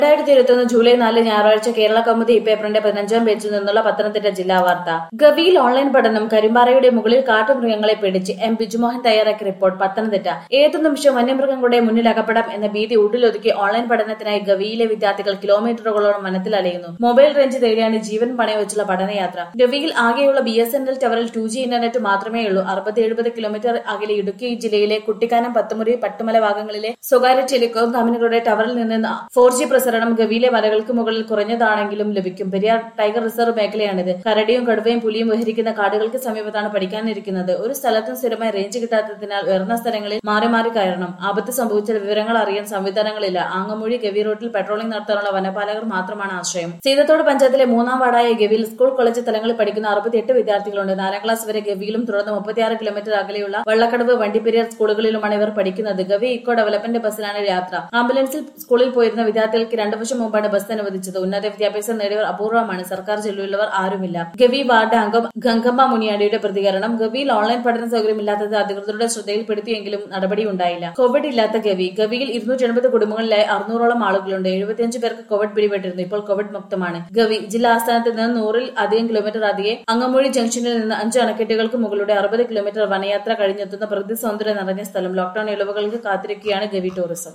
രണ്ടായിരത്തി ഇരുപത്തിയൊന്ന് ജൂലൈ നാല് ഞായറാഴ്ച കേരള കൗമുദി ഈ പേപ്പറിന്റെ പതിനഞ്ചാം പേജിൽ നിന്നുള്ള പത്തനംതിട്ട ജില്ലാ വാർത്ത ഗവിയിൽ ഓൺലൈൻ പഠനം കരിമ്പാറയുടെ മുകളിൽ കാട്ടുമൃഗങ്ങളെ പിടിച്ച് എം ബിജുമോഹൻ തയ്യാറാക്കിയ റിപ്പോർട്ട് പത്തനംതിട്ട ഏതു നിമിഷം വന്യമൃഗങ്ങളുടെ മുന്നിൽ അകപ്പെടാം എന്ന ഭീതി ഉള്ളിലൊതുക്കി ഓൺലൈൻ പഠനത്തിനായി ഗവിയിലെ വിദ്യാർത്ഥികൾ കിലോമീറ്ററുകളോളം വനത്തിൽ അലയുന്നു മൊബൈൽ റേഞ്ച് തേടിയാണ് ജീവൻ പണയം വെച്ചുള്ള പഠനയാത്ര ഗവിയിൽ ആകെയുള്ള ബി എസ് എൻ എൽ ടവറിൽ ടു ജി ഇന്റർനെറ്റ് മാത്രമേ ഉള്ളൂ അറുപത് എഴുപത് കിലോമീറ്റർ അകലെ ഇടുക്കി ജില്ലയിലെ കുട്ടിക്കാനം പത്തുമുറി പട്ടുമല ഭാഗങ്ങളിലെ സ്വകാര്യ ടെലികോം കമ്പനികളുടെ ടവറിൽ നിന്ന് ഫോർ ജി പ്രസരണം ഗവിയിലെ മലകൾക്ക് മുകളിൽ കുറഞ്ഞതാണെങ്കിലും ലഭിക്കും പെരിയാർ ടൈഗർ റിസർവ് മേഖലയാണിത് കരടിയും കടുവയും പുലിയും വിഹരിക്കുന്ന കാടുകൾക്ക് സമീപത്താണ് പഠിക്കാനിരിക്കുന്നത് ഒരു സ്ഥലത്തും സ്ഥിരമായി റേഞ്ച് കിട്ടാത്തതിനാൽ ഉയർന്ന സ്ഥലങ്ങളിൽ മാറി മാറി കയറണം ആപത്ത് സംഭവിച്ച വിവരങ്ങൾ അറിയാൻ സംവിധാനങ്ങളില്ല ആങ്ങമൂഴി ഗവി റോഡിൽ പെട്രോളിംഗ് നടത്താനുള്ള വനപാലകർ മാത്രമാണ് ആശ്രയം സീതത്തോട് പഞ്ചായത്തിലെ മൂന്നാം വാർഡായ ഗവിയിൽ സ്കൂൾ കോളേജ് തലങ്ങളിൽ പഠിക്കുന്ന അറുപത്തിയെട്ട് വിദ്യാർത്ഥികളുണ്ട് നാലാം ക്ലാസ് വരെ ഗവിയിലും തുടർന്ന് മുപ്പത്തിയാറ് കിലോമീറ്റർ അകലെയുള്ള വള്ളക്കടവ് വണ്ടിപ്പെരിയാർ സ്കൂളുകളിലുമാണ് ഇവർ പഠിക്കുന്നത് ഗവി ഇക്കോ ഡെവലപ്മെന്റ് ബസ്സിലാണ് യാത്ര ആംബുലൻസിൽ സ്കൂളിൽ പോയിരുന്ന വിദ്യാർത്ഥികൾക്ക് രണ്ടു വർഷം മുമ്പാണ് ബസ് അനുവദിച്ചത് ഉന്നത വിദ്യാഭ്യാസം നേടിയവർ അപൂർവമാണ് സർക്കാർ ജില്ലയിലുള്ളവർ ആരുമില്ല ഗവി വാർഡ് അംഗം ഗംഗമ്മ മുനിയാടിയുടെ പ്രതികരണം ഗവിയിൽ ഓൺലൈൻ പഠന സൗകര്യമില്ലാത്തത് അധികൃതരുടെ ശ്രദ്ധയിൽപ്പെടുത്തിയെങ്കിലും നടപടിയുണ്ടായില്ല കോവിഡ് ഇല്ലാത്ത ഗവി ഗവിയിൽ ഇരുന്നൂറ്റി എൺപത് കുടുംബങ്ങളിലായി അറുന്നൂറോളം ആളുകളുണ്ട് എഴുപത്തിയഞ്ച് പേർക്ക് കോവിഡ് പിടിപെട്ടിരുന്നു ഇപ്പോൾ കോവിഡ് മുക്തമാണ് ഗവി ജില്ലാ ആസ്ഥാനത്ത് നിന്ന് നൂറിൽ അധികം കിലോമീറ്റർ അധികെ അങ്ങമൂഴി ജംഗ്ഷനിൽ നിന്ന് അഞ്ച് അണക്കെട്ടുകൾക്ക് മുകളിലൂടെ അറുപത് കിലോമീറ്റർ വനയാത്ര കഴിഞ്ഞെത്തുന്ന പ്രകൃതി സൗന്ദര്യം നിറഞ്ഞ സ്ഥലം ലോക്ഡൌൺ ഇളവുകൾക്ക് കാത്തിരിക്കുകയാണ് ഗവി ടൂറിസം